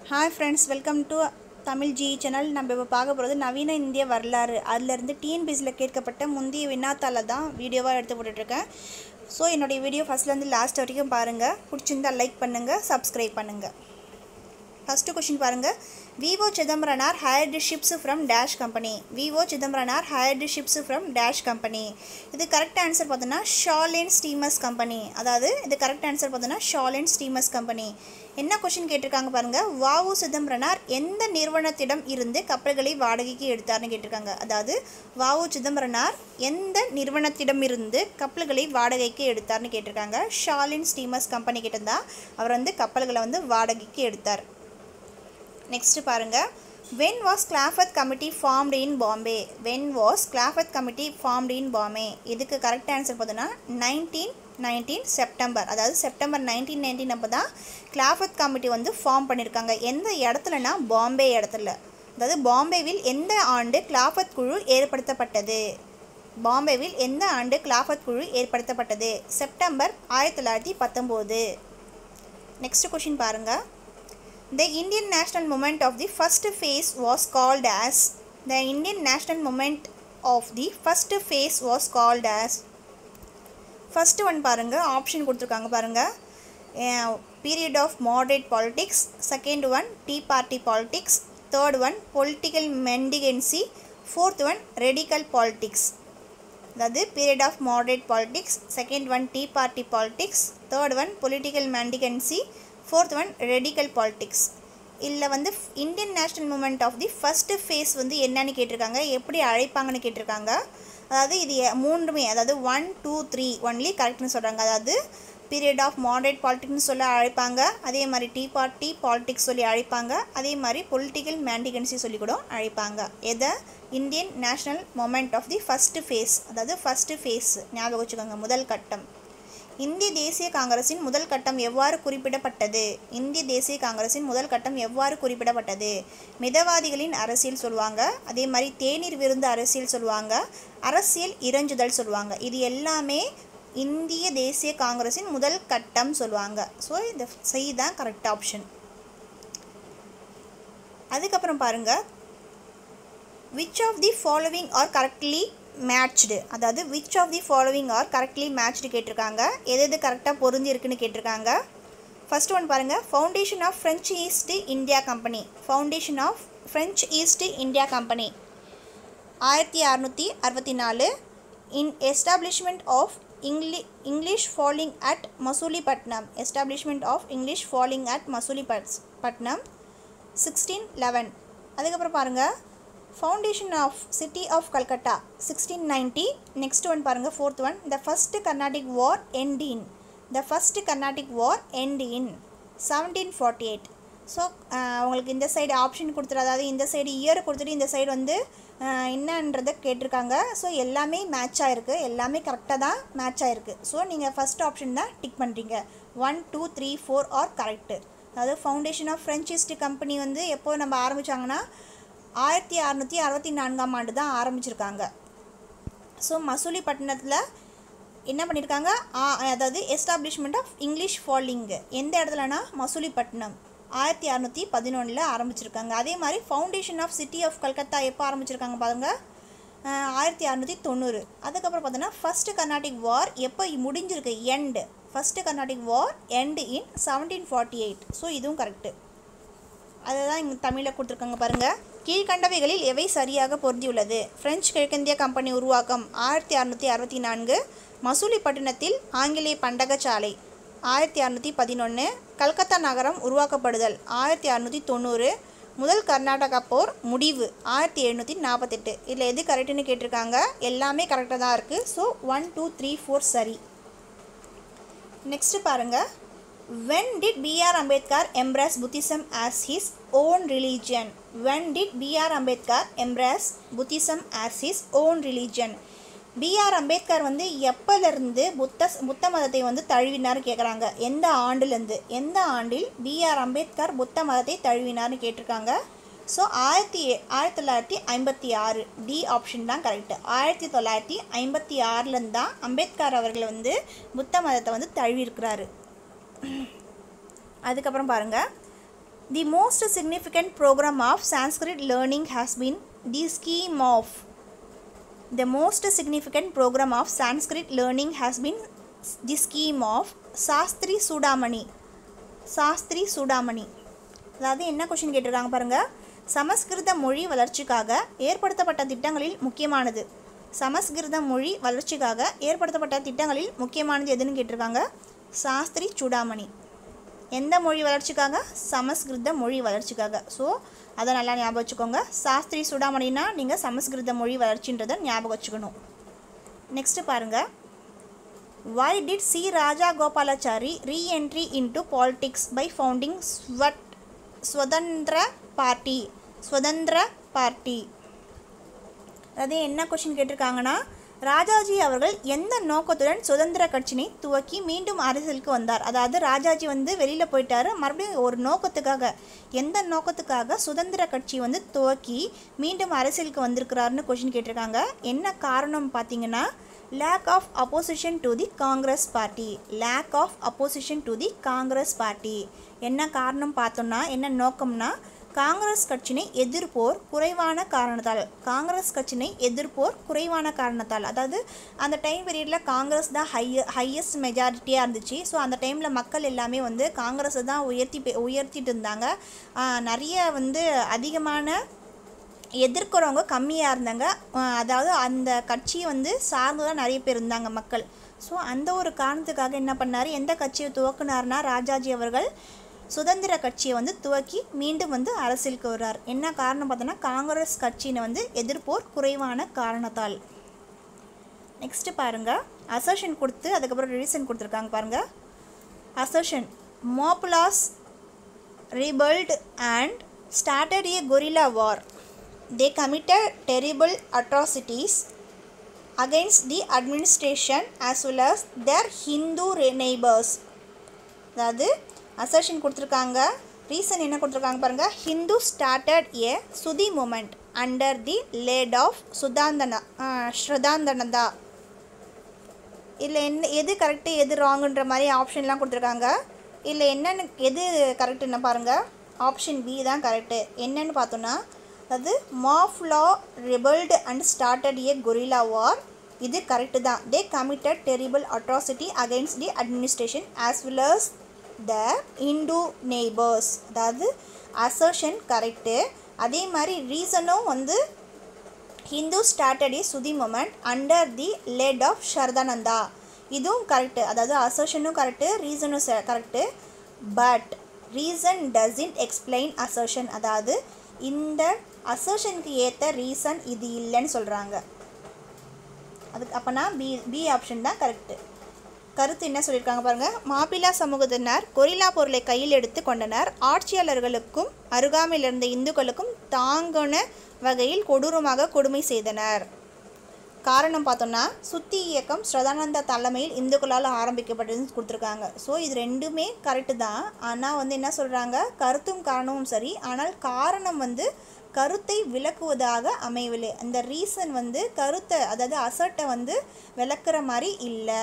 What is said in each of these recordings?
Hi friends welcome to Tamil G channel நம்ம இப்போ பார்க்க போகிறது நவீன இந்திய வரலாறு அதிலிருந்து டிஎன்பிஎஸ்சியில் கேட்கப்பட்ட முந்தைய வினாத்தால தான் வீடியோவாக எடுத்து போட்டுட்ருக்கேன் ஸோ என்னுடைய வீடியோ ஃபஸ்ட்லேருந்து லாஸ்ட் வரைக்கும் பாருங்கள் பிடிச்சிருந்தா லைக் பண்ணுங்கள் சப்ஸ்கிரைப் பண்ணுங்கள் ஃபஸ்ட்டு கொஷின் பாருங்கள் V O Chidambaranar hired ships from dash company V O Chidambaranar hired ships from dash company இது கரெக்ட் ஆன்சர் பார்த்தோன்னா ஷாலின் ஸ்டீமர்ஸ் கம்பெனி அதாவது இது கரெக்ட் ஆன்சர் பார்த்தோன்னா ஷாலின் ஸ்டீமர்ஸ் கம்பெனி என்ன கொஷின் கேட்டிருக்காங்க பாருங்கள் வாவு சிதம்பரனார் எந்த நிறுவனத்திடம் இருந்து கப்பல்களை வாடகைக்கு எடுத்தார்னு கேட்டிருக்காங்க அதாவது வாவு சிதம்பரனார் எந்த நிறுவனத்திடம் இருந்து கப்பல்களை வாடகைக்கு எடுத்தார்னு கேட்டிருக்காங்க ஷாலின் ஸ்டீமர்ஸ் கம்பெனி கிட்ட தான் அவர் வந்து கப்பல்களை வந்து வாடகைக்கு எடுத்தார் நெக்ஸ்ட் பாருங்க when was Khilafat committee formed in Bombay when was Khilafat committee formed in Bombay இதுக்கு கரெக்ட் ஆன்சர் பார்த்தோன்னா நைன்டீன் நைன்டீன் செப்டம்பர் அதாவது செப்டம்பர் நைன்டீன் நைன்டீன் அப்போ தான் கிளாஃபத் கமிட்டி வந்து ஃபார்ம் பண்ணியிருக்காங்க எந்த இடத்துலனா பாம்பே இடத்துல அதாவது பாம்பேவில் எந்த ஆண்டு கிளாஃபத் குழு ஏற்படுத்தப்பட்டது பாம்பேவில் எந்த ஆண்டு கிளாஃபத் குழு ஏற்படுத்தப்பட்டது செப்டம்பர் ஆயிரத்தி தொள்ளாயிரத்தி பத்தொம்போது நெக்ஸ்ட் கொஷின் பாருங்கள் The Indian national movement of the first phase was called as the Indian national movement of the first phase was called as first one பாருங்கள் ஆப்ஷன் கொடுத்துருக்காங்க பாருங்கள் period of moderate politics second one tea party politics third one political mendicancy fourth one radical politics அதாவது period of moderate politics second one tea party politics third one political mendicancy fourth one radical politics இதில் வந்து Indian national movement of the first phase வந்து என்னன்னு கேட்டிருக்காங்க எப்படி அழைப்பாங்கன்னு கேட்டிருக்காங்க அதாவது இது மூன்றுமே அதாவது ஒன் டூ த்ரீ ஒன்லி கரெக்ட்னு சொல்கிறாங்க அதாவது பீரியட் ஆஃப் மாடரேட் பாலிட்டிக்ஸ்னு சொல்லி அழைப்பாங்க அதே மாதிரி டீ பார்ட்டி பாலிட்டிக்ஸ் சொல்லி அழைப்பாங்க அதே மாதிரி பொலிட்டிக்கல் மேண்டிகன்சி சொல்லி கூட அழைப்பாங்க எதை Indian national movement of the first phase அதாவது ஃபஸ்ட்டு ஃபேஸ் ஞாபகம் வச்சுக்கோங்க முதல் கட்டம் இந்திய தேசிய காங்கிரசின் முதல் கட்டம் எவ்வாறு குறிப்பிடப்பட்டது இந்திய தேசிய காங்கிரசின் முதல் கட்டம் எவ்வாறு குறிப்பிடப்பட்டது மிதவாதிகளின் அரசியல் சொல்லுவாங்க அதே மாதிரி தேநீர் விருந்து அரசியல் சொல்லுவாங்க அரசியல் இறைஞ்சுதல் சொல்லுவாங்க இது எல்லாமே இந்திய தேசிய காங்கிரசின் முதல் கட்டம் சொல்லுவாங்க ஸோ இந்த செய் தான் கரெக்ட் ஆப்ஷன் அதுக்கப்புறம் பாருங்கள் which of the following are correctly matched அதாவது which of the following are correctly matched கேட்டிருக்காங்க எது எது கரெக்டாக பொருந்தி இருக்குன்னு கேட்டிருக்காங்க ஃபர்ஸ்ட் ஒன் பாருங்கள் foundation of French East India company foundation of French East India company ஆயிரத்தி அறநூற்றி அறுபத்தி நாலு in establishment of English English falling at Masulipatnam establishment of English falling at Masulipatnam sixteen eleven அதுக்கப்புறம் பாருங்கள் foundation of city of Calcutta sixteen ninety next one பாருங்கள் fourth one the first Carnatic war end in the first Carnatic war end in seventeen forty eight so உங்களுக்கு இந்த side option கொடுத்துரு அதாவது இந்த side year கொடுத்துட்டு இந்த சைடு வந்து என்னன்றதை கேட்டிருக்காங்க ஸோ எல்லாமே மேட்ச் ஆகிருக்கு எல்லாமே கரெக்டாக தான் மேட்ச் ஆகிருக்கு ஸோ நீங்கள் ஃபஸ்ட் ஆப்ஷன் தான் டிக் பண்ணுறீங்க one two three four are correct அதாவது foundation of French East company வந்து எப்போ நம்ம ஆரம்பித்தாங்கன்னா ஆயிரத்தி அறநூற்றி அறுபத்தி நான்காம் ஆண்டு தான் ஆரம்பிச்சிருக்காங்க ஸோ மசூலிப்பட்டினத்தில் என்ன பண்ணியிருக்காங்க அதாவது எஸ்டாப்ளிஷ்மெண்ட் ஆஃப் இங்கிலீஷ் ஃபாலிங்கு எந்த இடத்துலனா மசூலிப்பட்டினம் ஆயிரத்தி அறநூற்றி பதினொன்றில் ஆரம்பிச்சிருக்காங்க அதே மாதிரி foundation of city of Calcutta எப்போ ஆரம்பிச்சிருக்காங்க பாருங்க ஆயிரத்தி அறநூற்றி தொண்ணூறு அதுக்கப்புறம் பார்த்தோன்னா ஃபஸ்ட்டு கர்நாடிக் வார் எப்போ முடிஞ்சிருக்கு end first Carnatic war end in seventeen forty eight so இதுவும் கரெக்டு அதை தான் இங்கே தமிழில் கொடுத்துருக்காங்க பாருங்கள் கீழ்கண்டவைகளில் எவை சரியாக பொருந்தியுள்ளது பிரெஞ்சு கிழக்கிந்திய கம்பெனி உருவாக்கம் ஆயிரத்தி அறநூற்றி அறுபத்தி நான்கு மசூலிப்பட்டினத்தில் ஆங்கிலேய பண்டகசாலை ஆயிரத்தி அறநூற்றி பதினொன்று கல்கத்தா நகரம் உருவாக்கப்படுதல் ஆயிரத்தி அறநூற்றி தொண்ணூறு முதல் கர்நாடகா போர் முடிவு ஆயிரத்தி எழுநூற்றி நாற்பத்தெட்டு இதில் எது கரெக்டுன்னு கேட்டிருக்காங்க எல்லாமே கரெக்டாக தான் இருக்குது so one two three four சரி நெக்ஸ்ட்டு பாருங்கள் when did B.R. Ambedkar embrace Buddhism as his own religion? When did B.R. Ambedkar embrace Buddhism as his own religion? BR Ambedkar வந்து எப்போலேருந்து புத்த புத்த மதத்தை வந்து தழுவினார்னு கேட்குறாங்க எந்த ஆண்டுலேருந்து எந்த ஆண்டில் பிஆர் அம்பேத்கர் புத்த மதத்தை தழுவினார்னு கேட்டிருக்காங்க ஸோ ஆயிரத்தி ஆயிரத்தி தொள்ளாயிரத்தி ஐம்பத்தி ஆறு டி ஆப்ஷன் தான் கரெக்டு ஆயிரத்தி தொள்ளாயிரத்தி ஐம்பத்தி ஆறுலேருந்து தான் அம்பேத்கர் அவர்கள் வந்து புத்த மதத்தை வந்து தழுவியிருக்கிறாரு அதுக்கப்புறம் பாருங்கள் the most significant program of Sanskrit learning has been the scheme of The most significant program of Sanskrit learning has been the scheme of Shastri Chudamani Shastri Chudamani அதாவது என்ன கொஷின் கேட்டிருக்காங்க பாருங்கள் சமஸ்கிருத மொழி வளர்ச்சிக்காக ஏற்படுத்தப்பட்ட திட்டங்களில் முக்கியமானது சமஸ்கிருத மொழி வளர்ச்சிக்காக ஏற்படுத்தப்பட்ட திட்டங்களில் முக்கியமானது எதுன்னு கேட்டிருக்காங்க சாஸ்திரி சூடாமணி எந்த மொழி வளர்ச்சிக்காக சமஸ்கிருத மொழி வளர்ச்சிக்காக ஸோ அதை நல்லா ஞாபகம் வச்சுக்கோங்க சாஸ்திரி சுடாமணினா நீங்கள் சமஸ்கிருத மொழி வளர்ச்சின்றதை ஞாபகம் வச்சுக்கணும் நெக்ஸ்ட்டு பாருங்கள் why did C Rajagopalachari reentry into politics by founding ஸ்வட் ஸ்வதந்திர பார்ட்டி ஸ்வதந்திர பார்ட்டி அதாவது என்ன கொஷின் கேட்டிருக்காங்கன்னா ராஜாஜி அவர்கள் எந்த நோக்கத்துடன் சுதந்திர கட்சினை துவக்கி மீண்டும் அரசியலுக்கு வந்தார் அதாவது ராஜாஜி வந்து வெளியில் போயிட்டாரு மறுபடியும் ஒரு நோக்கத்துக்காக எந்த நோக்கத்துக்காக சுதந்திர கட்சி வந்து துவக்கி மீண்டும் அரசியலுக்கு வந்திருக்கிறாருன்னு கொஷின் கேட்டிருக்காங்க என்ன காரணம் பார்த்தீங்கன்னா lack of opposition to the Congress party lack of opposition to the Congress party என்ன காரணம் பார்த்தோம்னா என்ன நோக்கம்னா காங்கிரஸ் கட்சினை எதிர்ப்போர் குறைவான காரணத்தால் காங்கிரஸ் கட்சினை எதிர்ப்போர் குறைவான காரணத்தால் அதாவது அந்த டைம் பீரியடில் காங்கிரஸ் தான் ஹைய ஹையஸ்ட் மெஜாரிட்டியாக இருந்துச்சு ஸோ அந்த டைமில் மக்கள் எல்லாமே வந்து காங்கிரஸை தான் உயர்த்தி பே- உயர்த்திட்டு இருந்தாங்க ஆஹ் நிறைய வந்து அதிகமான எதிர்க்கிறவங்க கம்மியாக இருந்தாங்க அஹ் அதாவது அந்த கட்சியை வந்து சார்ந்து தான் நிறைய பேர் இருந்தாங்க மக்கள் ஸோ அந்த ஒரு காரணத்துக்காக என்ன பண்ணார் எந்த கட்சியை துவக்குனார்னா ராஜாஜி அவர்கள் சுதந்திர கட்சியை வந்து துவக்கி மீண்டும் வந்து அரசியலுக்கு வர்றார் என்ன காரணம் பார்த்தோன்னா காங்கிரஸ் கட்சியினை வந்து எதிர்ப்போர் குறைவான காரணத்தால் நெக்ஸ்ட்டு பாருங்கள் அசர்ஷன் கொடுத்து அதுக்கப்புறம் ரீசன் கொடுத்துருக்காங்க பாருங்கள் assertion Moplahs rebelled and started a guerrilla war. They committed terrible atrocities against the administration as well as their Hindu re- neighbors. அதாவது அசர்ஷன் கொடுத்துருக்காங்க ரீசன் என்ன கொடுத்துருக்காங்க பாருங்கள் Hindu started a Shuddhi movement under the lead of Shraddhananda Shraddhananda இதில் என்ன எது கரெக்டு எது ராங்குன்ற மாதிரி ஆப்ஷன்லாம் கொடுத்துருக்காங்க இல்லை என்னென்னு எது கரெக்டுன்னு பாருங்கள் ஆப்ஷன் பி தான் கரெக்டு என்னன்னு பார்த்தோன்னா அது Moplah rebelled and started a guerrilla war இது கரெக்டு தான் they committed terrible atrocity against the administration as well as the Hindu neighbours அதாவது அசர்ஷன் கரெக்டு அதே மாதிரி ரீசனும் வந்து Hindu started a Shuddhi movement under the lead of Shraddhananda இதுவும் கரெக்டு அதாவது அசர்ஷனும் கரெக்டு ரீசனும் correct but reason doesn't explain assertion அதாவது இந்த அசர்ஷனுக்கு ஏற்ற ரீசன் இது இல்லைன்னு சொல்கிறாங்க அதுக்கு அப்போனா பி பி ஆப்ஷன் தான் கரெக்டு கருத்து என்ன சொல்லியிருக்காங்க பாருங்கள் மாப்பிள்ளா சமூகத்தினர் கொரில்லா பொருளை கையில் எடுத்து கொண்டனர் ஆட்சியாளர்களுக்கும் அருகாமையில் இருந்த இந்துக்களுக்கும் தாங்கின வகையில் கொடூரமாக கொடுமை செய்தனர் காரணம் பார்த்தோம்னா சுத்தி இயக்கம் ஸ்ரதானந்தா தலைமையில் இந்துக்களால் ஆரம்பிக்கப்பட்டதுன்னு கொடுத்துருக்காங்க ஸோ இது ரெண்டுமே கரெக்டு தான் ஆனால் வந்து என்ன சொல்கிறாங்க கருத்தும் காரணமும் சரி ஆனால் காரணம் வந்து கருத்தை விளக்குவதாக அமையவில்லை அந்த ரீசன் வந்து கருத்தை அதாவது அசட்டை வந்து விளக்குற மாதிரி இல்லை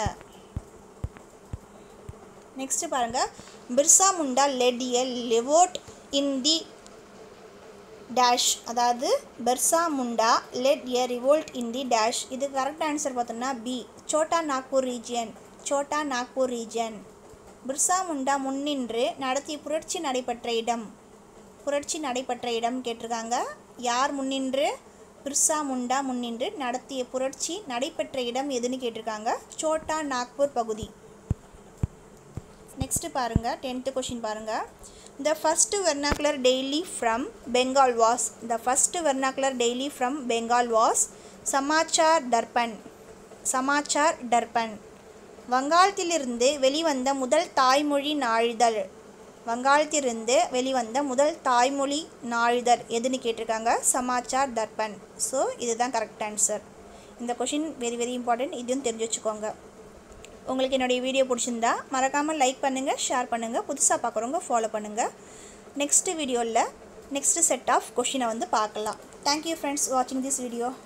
நெக்ஸ்ட் பாருங்க Birsa Munda led a revolt in the dash அதாவது Birsa Munda led a revolt in the dash இது கரெக்ட் ஆன்சர் பார்த்தோம்னா B Chota Nagpur region Chota Nagpur region Birsa Munda முன்னின்று நடத்திய புரட்சி நடைபெற்ற இடம் புரட்சி நடைபெற்ற இடம் கேட்டிருக்காங்க யார் முன்னின்று பிர்சா முண்டா முன்னின்று நடத்திய புரட்சி நடைபெற்ற இடம் எதுன்னு கேட்டிருக்காங்க சோட்டா நாக்பூர் பகுதி நெக்ஸ்ட் பாருங்க டென்த்து கொஷின் பாருங்க the first vernacular daily from Bengal was the first vernacular daily from Bengal was Samachar Darpan Samachar Darpan வங்காளத்திலிருந்து வெளிவந்த முதல் தாய்மொழி நாளிதழ் வங்காளத்திலிருந்து வெளிவந்த முதல் தாய்மொழி நாளிதழ் எதுன்னு கேட்டிருக்காங்க சமாச்சார் தர்பன் ஸோ இதுதான் கரெக்ட் ஆன்சர் இந்த கொஷின் வெரி வெரி இம்பார்ட்டன்ட் இதுவும் தெரிஞ்சு வச்சுக்கோங்க உங்களுக்கு என்னுடைய வீடியோ பிடிச்சிருந்தா மறக்காமல் லைக் பண்ணுங்கள் ஷேர் பண்ணுங்கள் புதுசாக பார்க்குறவங்க ஃபாலோ பண்ணுங்கள் நெக்ஸ்ட் வீடியோவில் நெக்ஸ்ட் செட் ஆஃப் கொஷினை வந்து பார்க்கலாம் தேங்க்யூ ஃப்ரெண்ட்ஸ் வாட்சிங் திஸ் வீடியோ